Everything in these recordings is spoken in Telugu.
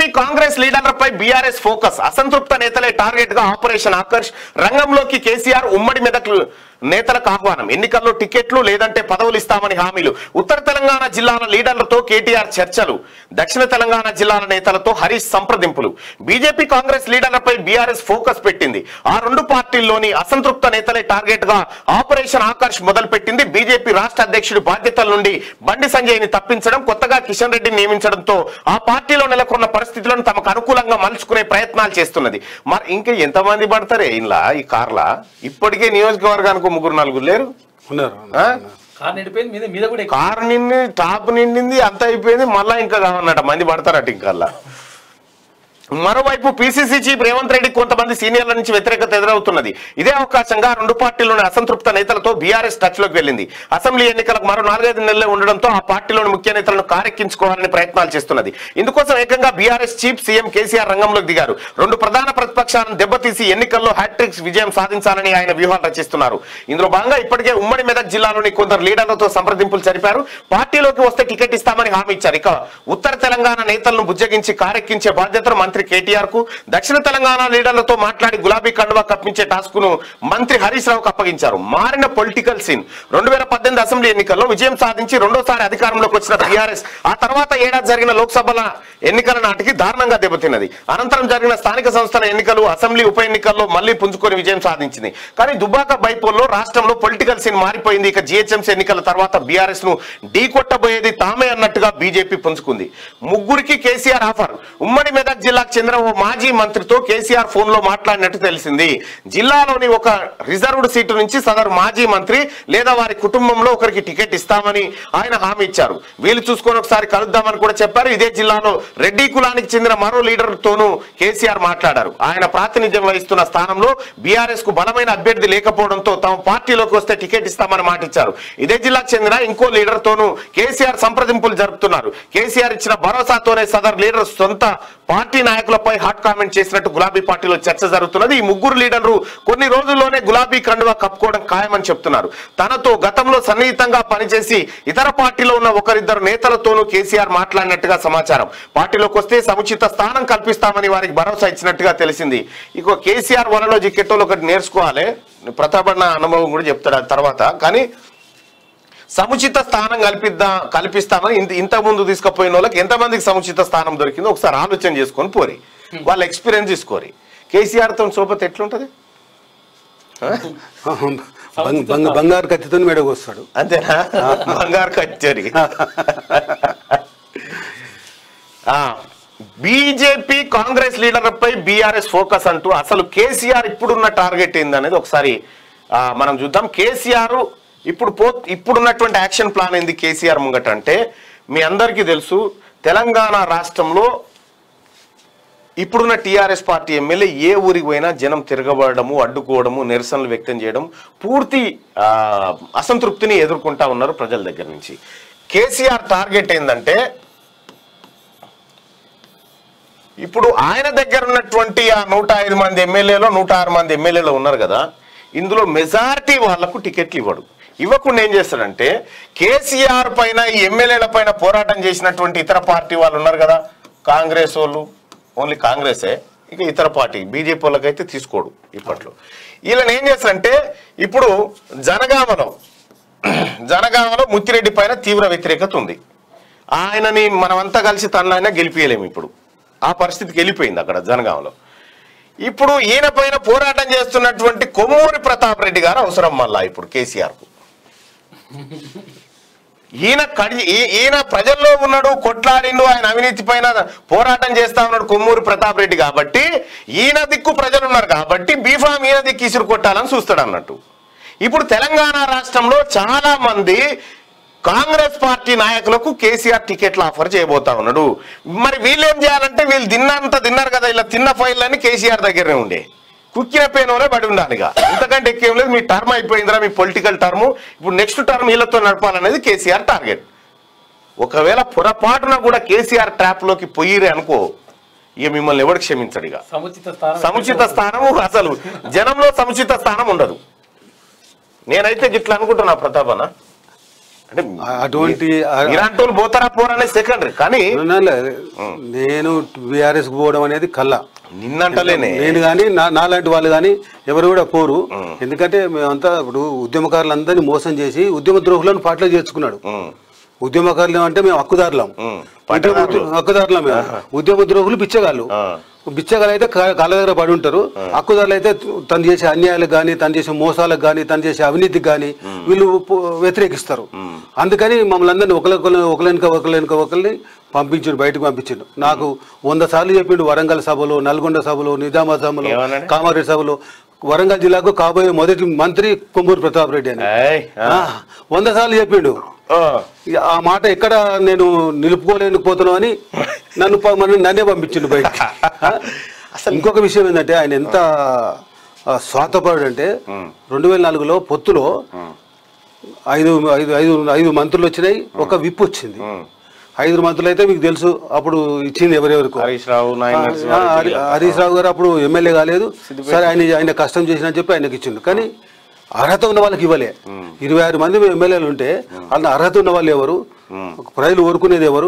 బీజేపీ కాంగ్రెస్ లీడర్లపై బీఆర్ఎస్ ఫోకస్ అసంతృప్త నేతలే టార్గెట్ గా ఆపరేషన్ ఆకర్ష్ రంగంలోకి కేసీఆర్ ఉమ్మడి మెదక్ నేతలకు ఆహ్వానం ఎన్నికల్లో టికెట్లు లేదంటే పదవులు ఇస్తామని హామీలు ఉత్తర తెలంగాణ జిల్లాల లీడర్లతో కేటీఆర్ చర్చలు దక్షిణ తెలంగాణ జిల్లాల నేతలతో హరీష్ సంప్రదింపులు బీజేపీ కాంగ్రెస్ లీడర్లపై బీఆర్ఎస్ ఫోకస్ పెట్టింది ఆ రెండు పార్టీల్లోని అసంతృప్త నేతలే టార్గెట్ గా ఆపరేషన్ ఆకర్ష్ మొదలు పెట్టింది బీజేపీ రాష్ట్ర అధ్యక్షుడి బాధ్యతల నుండి బండి సంజయ్ ని తప్పించడం కొత్తగా కిషన్ రెడ్డిని నియమించడంతో ఆ పార్టీలో నెలకొన్న పరిస్థితులను తమకు అనుకూలంగా మలుచుకునే ప్రయత్నాలు చేస్తున్నది మరి ఇంకా ఎంతమంది పడతారే ఇలా ఈ కార్లా ఇప్పటికే నియోజకవర్గానికి ఒక ముగ్గురు నలుగురు లేరు ఉన్నారు ఆ? కారు నిండిపోయింది మీద మీద కూడా ఎక్కువ. కారు నిండి టాప్ నిండింది అంత అయిపోయింది మళ్ళా ఇంకా కావన్నట మంది పడతారట ఇంకా మరోవైపు పిసిసి చీఫ్ రేవంత్ రెడ్డి కొంతమంది సీనియర్ల నుంచి వ్యతిరేకత ఎదురవుతున్నది ఇదే అవకాశంగా రెండు పార్టీలోని అసంతృప్త నేతలతో బీఆర్ఎస్ టచ్ లోకి వెళ్ళింది అసెంబ్లీ ఎన్నికలకు మరో నాలుగైదు నెలలే ఉండడంతో ఆ పార్టీలోని ముఖ్య నేతలను కారెక్కించుకోవాలని ప్రయత్నాలు చేస్తున్నది ఇందుకోసం ఏకంగా బీఆర్ఎస్ చీఫ్ సీఎం కేసీఆర్ రంగంలోకి దిగారు రెండు ప్రధాన ప్రతిపక్షాలను దెబ్బతీసి ఎన్నికల్లో హ్యాట్రిక్స్ విజయం సాధించాలని ఆయన వ్యూహాలు రచిస్తున్నారు ఇందులో భాగంగా ఇప్పటికే ఉమ్మడి మెదక్ జిల్లాలోని కొందరు లీడర్లతో సంప్రదింపులు జరిపారు పార్టీలోకి వస్తే టికెట్ ఇస్తామని హామీ ఇచ్చారు ఇక ఉత్తర తెలంగాణ నేతలను బుజ్జగించి కారెక్కించే బాధ్యతను మంత్రి కేటీఆర్ కు దక్షిణ తెలంగాణ లీడర్లతో మాట్లాడి గులాబీ కండువా కప్పించే టాస్క్ ను మంత్రి హరీష్ రావుకు అప్పగించారు మారిన పొలిటికల్ సీన్ రెండు వేల పద్దెనిమిది అసెంబ్లీ ఎన్నికల్లో విజయం సాధించి రెండోసారి అధికారంలోకి వచ్చిన టీఆర్ఎస్ ఆ తర్వాత ఏడాది జరిగిన లోక్సభల ఎన్నికల నాటికి దారుణంగా దెబ్బతిన్నది అనంతరం జరిగిన స్థానిక సంస్థల ఎన్నికలు అసెంబ్లీ ఉప ఎన్నికల్లో మళ్ళీ పుంజుకొని విజయం సాధించింది కానీ దుబాక బైపోల్లో రాష్ట్రంలో పొలిటికల్ సీన్ మారిపోయింది ఇక జిహెచ్ఎంసీ ఎన్నికల తర్వాత బీఆర్ఎస్ ను ఢీకొట్టబోయేది తామే అన్నట్టుగా బీజేపీ పుంజుకుంది ముగ్గురికి కేసీఆర్ ఆఫర్ ఉమ్మడి మెదక్ జిల్లాకు చెందిన ఓ మాజీ మంత్రితో కేసీఆర్ ఫోన్ లో మాట్లాడినట్టు తెలిసింది జిల్లాలోని ఒక రిజర్వ్డ్ సీటు నుంచి సదరు మాజీ మంత్రి లేదా వారి కుటుంబంలో ఒకరికి టికెట్ ఇస్తామని ఆయన హామీ ఇచ్చారు వీళ్ళు చూసుకొని ఒకసారి కలుద్దామని కూడా చెప్పారు ఇదే జిల్లాలో రెడ్డి కులానికి చెందిన మరో లీడర్ తోనూ కేసీఆర్ మాట్లాడారు ఆయన ప్రాతినిధ్యం వహిస్తున్న స్థానంలో బీఆర్ఎస్ కు బలమైన అభ్యర్థి లేకపోవడంతో తమ పార్టీలోకి వస్తే టికెట్ ఇస్తామని మాట ఇచ్చారు ఇదే జిల్లాకు చెందిన ఇంకో లీడర్ తోనూ కేసీఆర్ సంప్రదింపులు జరుపుతున్నారు కేసీఆర్ ఇచ్చిన భరోసాతోనే సదర్ లీడర్ సొంత పార్టీ నాయకులపై హాట్ కామెంట్ చేసినట్టు గులాబీ పార్టీలో చర్చ జరుగుతున్నది ఈ ముగ్గురు లీడర్లు కొన్ని రోజుల్లోనే గులాబీ కండువా కప్పుకోవడం ఖాయమని చెప్తున్నారు తనతో గతంలో సన్నిహితంగా పనిచేసి ఇతర పార్టీలో ఉన్న ఒకరిద్దరు నేతలతోనూ కేసీఆర్ మాట్లాడినట్టుగా సమాచారం పార్టీలోకి వస్తే సముచిత స్థానం కల్పిస్తామని వారికి భరోసా ఇచ్చినట్టుగా తెలిసింది ఇక కేసీఆర్ వలలో జిక్కెట్టోలు ఒకటి నేర్చుకోవాలి ప్రతాపన్న అనుభవం కూడా చెప్తాడు ఆ తర్వాత కానీ సముచిత స్థానం కల్పిద్దాం కల్పిస్తామని ఇంత ఇంత ముందు తీసుకుపోయిన వాళ్ళకి ఎంతమందికి సముచిత స్థానం దొరికిందో ఒకసారి ఆలోచన చేసుకొని పోరి వాళ్ళ ఎక్స్పీరియన్స్ తీసుకోరి కేసీఆర్ తో సోపతి ఎట్లుంటది బంగ- బంగ- బంగారు కత్తితో మెడకు వస్తాడు అంతేనా బంగారు కచేరి బీజేపీ కాంగ్రెస్ లీడర్లపై బీఆర్ఎస్ ఫోకస్ అంటూ అసలు కేసీఆర్ ఇప్పుడున్న టార్గెట్ ఏందనేది ఒకసారి ఆ, మనం చూద్దాం కేసీఆర్ ఇప్పుడు పో ఇప్పుడున్నటువంటి యాక్షన్ ప్లాన్ ఏంది కేసీఆర్ ముంగట అంటే మీ అందరికీ తెలుసు తెలంగాణ రాష్ట్రంలో ఇప్పుడున్న టీఆర్ఎస్ పార్టీ ఎమ్మెల్యే ఏ ఊరికి పోయినా జనం తిరగబడము అడ్డుకోవడము నిరసనలు వ్యక్తం చేయడం పూర్తి ఆ, అసంతృప్తిని ఎదుర్కొంటా ఉన్నారు ప్రజల దగ్గర నుంచి కేసీఆర్ టార్గెట్ ఏంటంటే ఇప్పుడు ఆయన దగ్గర ఉన్నటువంటి ఆ నూట ఐదు మంది ఎమ్మెల్యేలో నూట ఆరు మంది ఎమ్మెల్యేలు ఉన్నారు కదా ఇందులో మెజారిటీ వాళ్లకు టికెట్లు ఇవ్వడు ఇవ్వకుండా ఏం చేస్తాడంటే కేసీఆర్ పైన ఈ ఎమ్మెల్యేల పైన పోరాటం చేసినటువంటి ఇతర పార్టీ వాళ్ళు ఉన్నారు కదా కాంగ్రెస్ వాళ్ళు ఓన్లీ కాంగ్రెసే ఇక ఇతర పార్టీ బీజేపీ వాళ్ళకైతే తీసుకోడు ఇప్పట్లో వీళ్ళని ఏం చేస్తారంటే ఇప్పుడు జనగామలో జనగామలో ముత్తిరెడ్డి పైన తీవ్ర వ్యతిరేకత ఉంది ఆయనని మనమంతా కలిసి తనైనా గెలిపియలేము ఇప్పుడు ఆ పరిస్థితికి వెళ్ళిపోయింది అక్కడ జనగామలో ఇప్పుడు ఈయన పైన పోరాటం చేస్తున్నటువంటి కొమ్మూరి ప్రతాప్ రెడ్డి గారు అవసరం మళ్ళా ఇప్పుడు కేసీఆర్ కు ఈయన కడి ఈ- ఈయన ప్రజల్లో ఉన్నాడు కొట్లాడిండు ఆయన అవినీతి పైన పోరాటం చేస్తా ఉన్నాడు కొమ్మూరి ప్రతాప్ రెడ్డి కాబట్టి ఈయన దిక్కు ప్రజలు ఉన్నారు కాబట్టి బీఫామ్ ఈయన దిక్కు ఇసురు కొట్టాలని చూస్తాడు అన్నట్టు ఇప్పుడు తెలంగాణ రాష్ట్రంలో చాలా మంది కాంగ్రెస్ పార్టీ నాయకులకు కేసీఆర్ టికెట్లు ఆఫర్ చేయబోతా ఉన్నాడు మరి వీళ్ళు ఏం చేయాలంటే వీళ్ళు తిన్నంత తిన్నారు కదా ఇలా తిన్న ఫైళ్ళని కేసీఆర్ దగ్గరనే ఉండే కుక్కిన పేనోనే పడి ఉండాలి ఇక ఇంతకంటే ఎక్కువ లేదు మీ టర్మ్ అయిపోయిందిరా మీ పొలిటికల్ టర్మ్ ఇప్పుడు నెక్స్ట్ టర్మ్ వీళ్ళతో నడపాలనేది కేసీఆర్ టార్గెట్ ఒకవేళ పొరపాటున కూడా కేసీఆర్ ట్రాప్ లోకి పోయిరే అనుకో ఇక మిమ్మల్ని ఎవడు క్షమించడు ఇక సముచిత స్థానం సముచిత స్థానము అసలు జనంలో సముచిత స్థానం ఉండదు నేనైతే గిట్లా అనుకుంటున్నా ప్రతాపన అంటే ఆ- అటువంటి ఆ- ఇలాంటి వాళ్ళు పోతారా పోరనే సెకండరీ కానీ అన్నానులే, నేను బీఆర్ఎస్ పోవడం అనేది కళ్ళ నిన్నంటలేనే నేను కానీ నా నాలాంటి వాళ్ళు కానీ ఎవరు కూడా పోరు ఎందుకంటే మేమంతా ఇప్పుడు ఉద్యమకారులందరినీ మోసం చేసి ఉద్యమ ద్రోహులను పాటలో చేర్చుకున్నాడు ఉమ్, ఉద్యమకారులు అంటే మేము హక్కుదారులం ఉమ్. ఉద్యమ హక్కుదారులం మేము ఉద్యమ ద్రోహులు బిచ్చగాళ్ళు ఆ. బిచ్చగాళ్ళు అయితే కా- కాళ్ళ దగ్గర పడి ఉంటారు హక్కుదారులు అయితే తను చేసే అన్యాయాలకు కానీ తను చేసే మోసాలకు కానీ తను చేసే అవినీతికి కానీ వీళ్ళు పు- వ్యతిరేకిస్తారు అందుకని మమ్మల్ని అందరినీ ఒకరికొకరు ఒకరినక ఒకరినక ఒకరిని పంపించిండు బయటకు పంపించిండు నాకు వంద సార్లు చెప్పిండు వరంగల్ సభలో నల్గొండ సభలో నిజామాబాద్ సభలో ఏమన్నాడు? కామారెడ్డి సభలో వరంగల్ జిల్లాకు కాబోయే మొదటి మంత్రి కొమ్మూరు ప్రతాప్ రెడ్డి అని ఏయ్, ఆ. ఆ, వంద సార్లు చెప్పిండు ఆ, ఇక ఆ మాట ఎక్కడ నేను నిలుపుకోలేకపోతున్నావు అని నన్ను ప- మన నన్నే పంపించిండు బయటికి అసలు ఇంకొక విషయం ఏంటంటే ఆయన ఎంత ఆ, స్వార్థపరుడు అంటే రెండు వేల నాలుగులో పొత్తులో ఐదు ఐదు ఐదు ఐదు మంత్రులు వచ్చినాయి ఒక విప్ వచ్చింది ఐదు మంత్రులు అయితే మీకు తెలుసు అప్పుడు ఇచ్చింది ఎవరెవరికి హరీష్ రావు నాయన ఆ, హరి- హరీష్ రావు గారు అప్పుడు ఎమ్మెల్యే కాలేదు సరే ఆయన ఆయన కష్టం చేసిన చెప్పి ఆయనకి ఇచ్చిండు కానీ అర్హత ఉన్న వాళ్ళకి ఇవ్వలే ఇరవై ఆరు మంది ఎమ్మెల్యేలు ఉంటే వాళ్ళ అర్హత ఉన్న వాళ్ళు ఎవరు ప్రజలు కోరుకునేది ఎవరు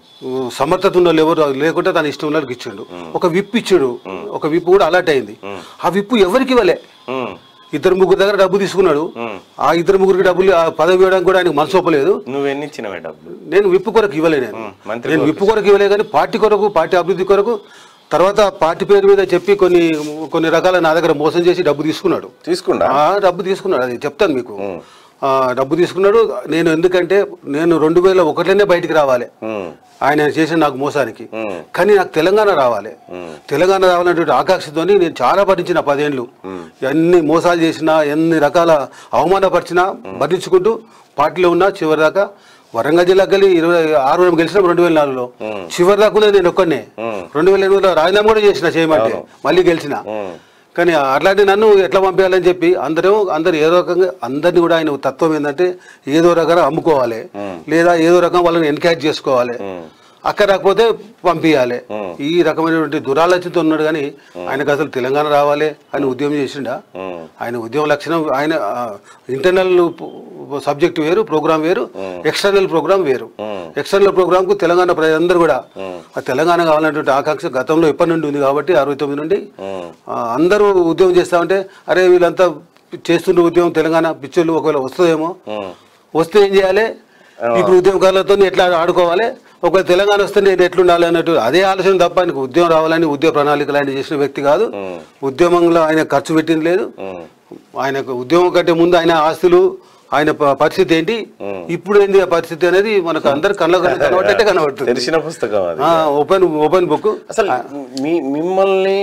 సమర్థత ఉన్న వాళ్ళు ఎవరు లేకుంటే తన ఇష్టం ఉన్న వాళ్ళకి ఇచ్చిండు ఒక విప్ ఇచ్చాడు ఒక విప్ కూడా అలర్ట్ అయింది ఆ విప్ ఎవరికి ఇవ్వలే ఉమ్, ఇద్దరు ముగ్గురు దగ్గర డబ్బు తీసుకున్నాడు ఆ ఇద్దరు ముగ్గురికి డబ్బులు ఆ పదవి ఇవ్వడానికి కూడా ఆయనకు మనసు ఒప్పలేదు నువ్వెన్ని ఇచ్చినవే డబ్బులు నేను విప్పు కొరకు ఇవ్వలే నేను మంత్రి నేను విప్పు కొరకు ఇవ్వలే కానీ పార్టీ కొరకు పార్టీ అభివృద్ధి కొరకు తర్వాత పార్టీ పేరు మీద చెప్పి కొన్ని కొన్ని రకాల నా దగ్గర మోసం చేసి డబ్బు తీసుకున్నాడు తీసుకుండా ఆ డబ్బు తీసుకున్నాడు అది చెప్తాను మీకు ఆ, డబ్బు తీసుకున్నాడు నేను ఎందుకంటే నేను రెండు వేల ఒకటిలోనే బయటికి రావాలి ఉమ్, ఆయన చేసిన నాకు మోసానికి ఉమ్, కానీ నాకు తెలంగాణ రావాలి తెలంగాణ రావాలనేటువంటి ఆకాంక్షతోని నేను చాలా భరించిన పదేళ్ళు ఎన్ని మోసాలు చేసినా ఎన్ని రకాల అవమానపరిచినా భరించుకుంటూ పార్టీలో ఉన్నా చివరి దాకా వరంగల్ జిల్లాకి వెళ్ళి ఇరవై ఆరు వేలు గెలిచిన రెండు వేల నాలుగులో చివరి దాకా ఉన్నది నేను ఒక్కనే రెండు వేల ఎనిమిదిలో రాజీనామా కూడా చేసిన చేయమంటే మళ్ళీ గెలిచిన కానీ అట్లాంటి నన్ను ఎట్లా పంపించాలని చెప్పి అందరూ అందరు ఏదో రకంగా అందరినీ కూడా ఆయన తత్వం ఏంటంటే ఏదో రకంగా అమ్ముకోవాలి లేదా ఏదో రకం వాళ్ళని ఎన్కరేజ్ చేసుకోవాలి అక్కడ రాకపోతే పంపించాలి ఈ రకమైనటువంటి దురాలోచనతో ఉన్నాడు కానీ ఆయనకు అసలు తెలంగాణ రావాలి అని ఉద్యమం చేసిండా ఆయన ఉద్యమ లక్షణం ఆయన ఇంటర్నల్ సబ్జెక్ట్ వేరు ప్రోగ్రామ్ వేరు ఎక్స్టర్నల్ ప్రోగ్రామ్ వేరు ఎక్స్టర్నల్ ప్రోగ్రామ్ కు తెలంగాణ ప్రజలందరూ కూడా ఆ తెలంగాణ కావాలనేటువంటి ఆకాంక్ష గతంలో ఎప్పటి నుండి ఉంది కాబట్టి అరవై తొమ్మిది నుండి ఆ, అందరూ ఉద్యమం చేస్తామంటే అరే వీళ్ళంతా చేస్తున్న ఉద్యమం తెలంగాణ పిచ్చోళ్ళు ఒకవేళ వస్తుందేమో వస్తే ఏం చేయాలి ఇప్పుడు ఉద్యమకారులతో ఎట్లా ఆడుకోవాలి ఒకవేళ తెలంగాణ వస్తే నేను ఎట్లుండాలి అన్నట్టు అదే ఆలోచన తప్ప ఆయనకు ఉద్యమం రావాలని ఉద్యోగ ప్రణాళికలు ఆయన చేసిన వ్యక్తి కాదు ఉద్యమంలో ఆయన ఖర్చు పెట్టింది లేదు ఆయనకు ఉద్యమం కంటే ముందు ఆయన ఆస్తులు ఆయన ప- పరిస్థితి ఏంటి ఇప్పుడు ఏంటి ఆ పరిస్థితి అనేది మనకు అందరు కళ్ళ కనబట్టే కనబడుతుంది తెలిసిన పుస్తకం అది ఓపెన్ ఓపెన్ బుక్ అసలు మీ మిమ్మల్ని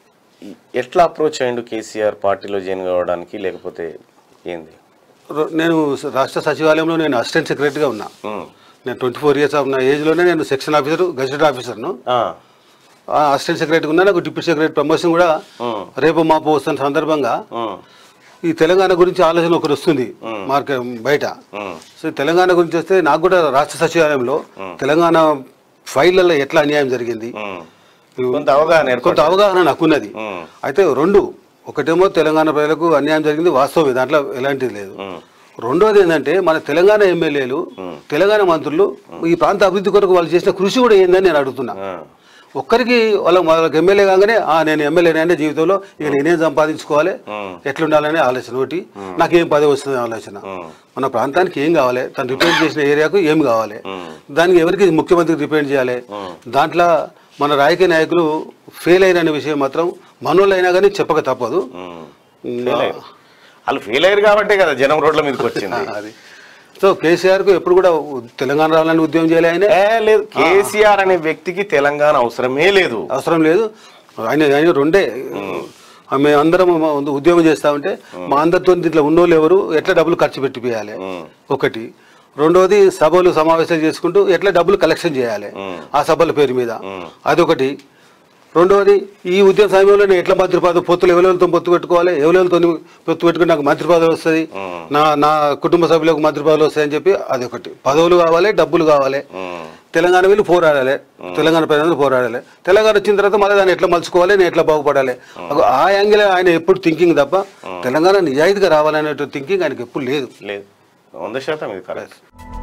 ఎట్లా అప్రోచ్ అయ్యిండు కేసీఆర్ పార్టీలో జాయిన్ కావడానికి లేకపోతే ఏంది నేను రాష్ట్ర సచివాలయంలో నేను అసిస్టెంట్ సెక్రటరీగా ఉన్నా ఉమ్, నేను ట్వంటీ ఫోర్ ఇయర్స్ నా ఏజ్లోనే నేను సెక్షన్ ఆఫీసర్ గజెట్ ఆఫీసర్ను ఆ, ఆ అసిస్టెంట్ సెక్రటరీ ఉన్నా నాకు డిప్యూటీ సెక్రటరీ ప్రమోషన్ కూడా ఉమ్, రేపు మాపు వస్తున్న సందర్భంగా ఉమ్, ఈ తెలంగాణ గురించి ఆలోచన ఒకటి వస్తుంది మార్కెట్ బయట ఉమ్, సో ఈ తెలంగాణ గురించి వస్తే నాకు కూడా రాష్ట్ర సచివాలయంలో తెలంగాణ ఫైళ్లలో ఎట్లా అన్యాయం జరిగింది ఉమ్. కొంత అవగాహన ఏర్పడింది. కొంత అవగాహన నాకున్నది ఉమ్, అయితే రెండు ఒకటేమో తెలంగాణ ప్రజలకు అన్యాయం జరిగింది వాస్తవమే దాంట్లో ఎలాంటిది లేదు ఉమ్, రెండోది ఏంటంటే మన తెలంగాణ ఎమ్మెల్యేలు తెలంగాణ మంత్రులు ఈ ప్రాంత అభివృద్ధి కొరకు వాళ్ళు చేసిన కృషి కూడా ఏందని నేను అడుగుతున్నా ఆ, ఒక్కరికి వాళ్ళ వాళ్ళకి ఎమ్మెల్యే కాగానే ఆ నేను ఎమ్మెల్యేనే అంటే జీవితంలో ఇక నేనేం సంపాదించుకోవాలి ఉమ్, ఎట్లుండాలనే ఆలోచన ఒకటి నాకేం పదవి వస్తుంది ఆలోచన మన ప్రాంతానికి ఏం కావాలి తను రిప్రజెంట్ చేసిన ఏరియాకు ఏం కావాలి దానికి ఎవరికి ముఖ్యమంత్రికి రిప్రజెంట్ చేయాలి దాంట్లో మన రాజకీయ నాయకులు ఫెయిల్ అయిన విషయం మాత్రం మనోళ్ళు అయినా కానీ చెప్పక తప్పదు ఉమ్. ఫెయిల్ అయ్యారు. వాళ్ళు ఫెయిల్ అయ్యారు కాబట్టే కదా జనం రోడ్ల మీదకి వచ్చింది అది సో కేసీఆర్ కు ఎప్పుడు కూడా తెలంగాణ రావాలని ఉద్యమం చేయాలి ఆయన ఏ లేదు కేసీఆర్ అనే వ్యక్తికి తెలంగాణ అవసరమే లేదు అవసరం లేదు ఆయన ఆయన రెండే మేము అందరం ఉద్యోగం చేస్తా ఉంటే మా అందరితో దీంట్లో ఉన్నోళ్ళు ఎవరు ఎట్లా డబ్బులు ఖర్చు పెట్టిపోయాలి ఒకటి రెండోది సభలు సమావేశాలు చేసుకుంటూ ఎట్లా డబ్బులు కలెక్షన్ చేయాలి ఆ సభల పేరు మీద అదొకటి రెండవది ఈ ఉద్యమ సమయంలో నేను ఎట్లా మంత్రి పదవి పొత్తులు ఎవరెవరితో పొత్తు పెట్టుకోవాలి ఎవరెవరితో పొత్తు పెట్టుకుని నాకు మంత్రి పదవి వస్తుంది నా నా కుటుంబ సభ్యులకు మంత్రి పదవులు వస్తాయని చెప్పి అది ఒకటి పదవులు కావాలి డబ్బులు కావాలి ఉమ్, తెలంగాణ వీళ్ళు పోరాడాలి తెలంగాణ ప్రజలు పోరాడాలి తెలంగాణ వచ్చిన తర్వాత మళ్ళీ దాన్ని ఎట్లా మలుచుకోవాలి నేను ఎట్లా బాగుపడాలి అగో ఆ యాంగిల్ ఆయన ఎప్పుడు థింకింగ్ తప్ప తెలంగాణ నిజాయితీగా రావాలనే థింకింగ్ ఆయనకి ఎప్పుడు లేదు లేదు వంద శాతం ఇది కరెక్ట్